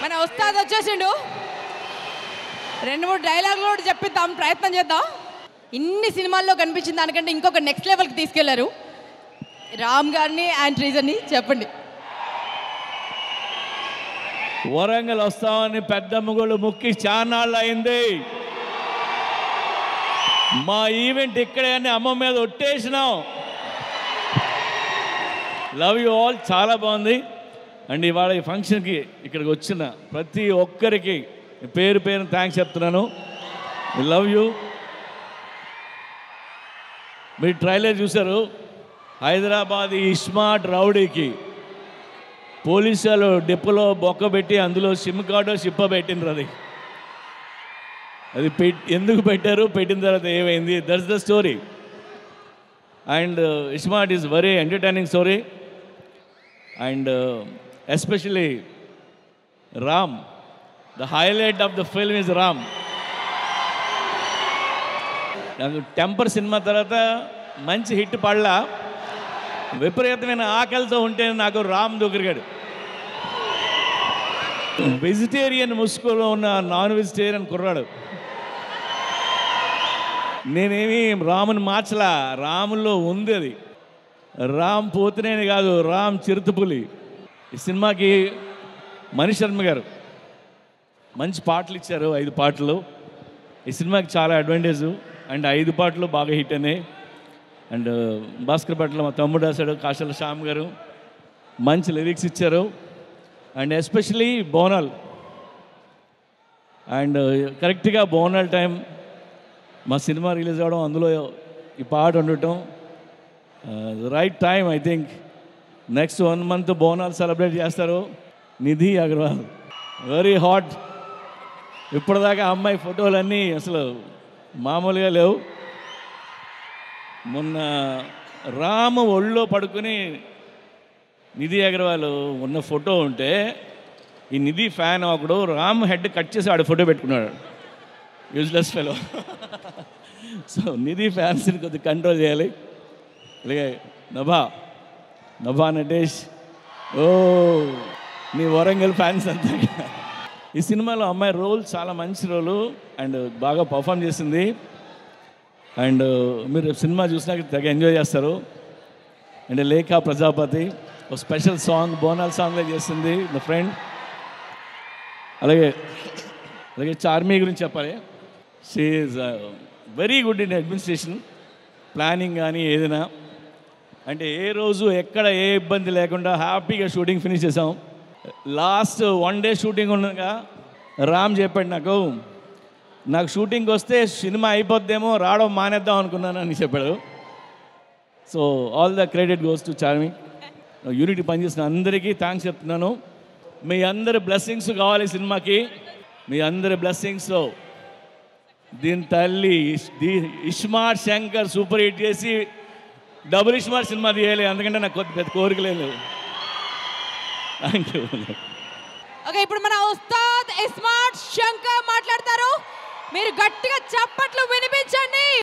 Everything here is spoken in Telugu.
మన ఉస్తాద్ వచ్చేసిండు రెండు మూడు డైలాగులు కూడా చెప్పిద్దాం ప్రయత్నం చేద్దాం ఇన్ని సినిమాల్లో కనిపించిన దానికంటే ఇంకొక నెక్స్ట్ లెవెల్కి తీసుకెళ్లారు రామ్ గారిని అండ్ రీజన్ని చెప్పండి వరంగల్ వస్తామని పెద్దమ్మ కూడా ముక్కి చాన్నాళ్ళు అయింది మా ఈవెంట్ ఇక్కడే అని అమ్మ మీద ఒట్టేసినాం లవ్ యూ ఆల్ చాలా బాగుంది అండ్ ఇవాళ ఈ ఫంక్షన్కి ఇక్కడికి వచ్చిన ప్రతి ఒక్కరికి పేరు పేరు థ్యాంక్స్ చెప్తున్నాను లవ్ యూ మీరు ట్రైలర్ చూశారు హైదరాబాద్ ఈ స్మార్ట్ రౌడీకి పోలీసులు డిపోలో బొక్క పెట్టి అందులో సిమ్ కార్డు సిప్ప పెట్టిండ్రు అది అది పెట్ ఎందుకు పెట్టారు పెట్టిన తర్వాత ఏమైంది that's the story and iSmart is very entertaining story and especially Ram the highlight of the film is Ram నాకు టెంపర్ సినిమా తర్వాత మంచి హిట్ పడలా విపరీతమైన ఆకలితో ఉంటే నాకు రామ్ దొరికాడు వెజిటేరియన్ ముసుగులో ఉన్న నాన్ వెజిటేరియన్ కుర్రాడు నేనేమి రాముని మార్చలా రాముల్లో ఉంది అది రామ్ పోతునేని కాదు రామ్ చిరుతపులి ఈ సినిమాకి మణి శర్మ గారు మంచి పాటలు ఇచ్చారు ఐదు పాటలు ఈ సినిమాకి చాలా అడ్వాంటేజ్ అండ్ ఐదు పాటలు బాగా హిట్ అయినాయి అండ్ భాస్కర్ పట్ల మా తమ్ముడు రాశాడు కాశల శ్యామ్ గారు మంచి లిరిక్స్ ఇచ్చారు అండ్ ఎస్పెషలీ బోనాల్ అండ్ కరెక్ట్గా బోనాల్ టైం మా సినిమా రిలీజ్ అవ్వడం అందులో ఈ పాట ఉండటం right time I think next one month Bonal celebrate చేస్తారు నిధి అగర్వాల్ వెరీ హాట్ ఇప్పటిదాకా అమ్మాయి ఫోటోలన్నీ అసలు మామూలుగా లేవు మొన్న రామ ఒళ్ళో పడుకుని నిధి అగర్వాల్ ఉన్న ఫోటో ఉంటే ఈ నిధి ఫ్యాన్ ఒకడు రామ్ హెడ్ కట్ చేసి ఆడ ఫోటో పెట్టుకున్నాడు యూజ్లెస్ ఫెలో సో నిధి ఫ్యాన్స్ని కొద్దిగా కంట్రోల్ చేయాలి అలాగే నభా నభా నటేష్ ఓ నీ వరంగల్ ఫ్యాన్స్ అంతా ఈ సినిమాలో అమ్మాయి రోల్ చాలా మంచి రోలు అండ్ బాగా పర్ఫామ్ చేసింది అండ్ మీరు సినిమా చూసినాక తెగ ఎంజాయ్ చేస్తారు అండ్ లేఖ ప్రజాపతి ఒక స్పెషల్ సాంగ్ బోనాల్ సాంగ్లో చేస్తుంది నా ఫ్రెండ్ అలాగే అలాగే చార్మీ గురించి చెప్పాలి she's very good in administration planning కానీ ఏదైనా అంటే ఏ రోజు ఎక్కడ ఏ ఇబ్బంది లేకుండా హ్యాపీగా షూటింగ్ ఫినిష్ చేసాం లాస్ట్ వన్ డే షూటింగ్ ఉండగా రామ్ చెప్పాడు నాకు నాకు షూటింగ్కి వస్తే సినిమా అయిపోద్దేమో రావడం మానేద్దాం అనుకున్నాను అని చెప్పాడు so all the credit goes to Charmi యూనిటీ పనిచేసిన అందరికీ థ్యాంక్స్ చెప్తున్నాను మీ అందరి బ్లెస్సింగ్స్ కావాలి సినిమాకి మీ అందరి బ్లెస్సింగ్స్ దీని తల్లి ఇష్- ది- ఇస్మార్ట్ శంకర్ సూపర్ హిట్ చేసి డబుల్ ఇస్మార్ట్ సినిమా తీయాలి అందుకంటే నాకు కొద్ది పెద్ద కోరికలేదు లేవు థ్యాంక్ యూ ఓకే ఇప్పుడు మన ఉస్తాద్ ఇస్మార్ట్ శంకర్ మాట్లాడతారు మీరు గట్టిగా చప్పట్లు వినిపించండి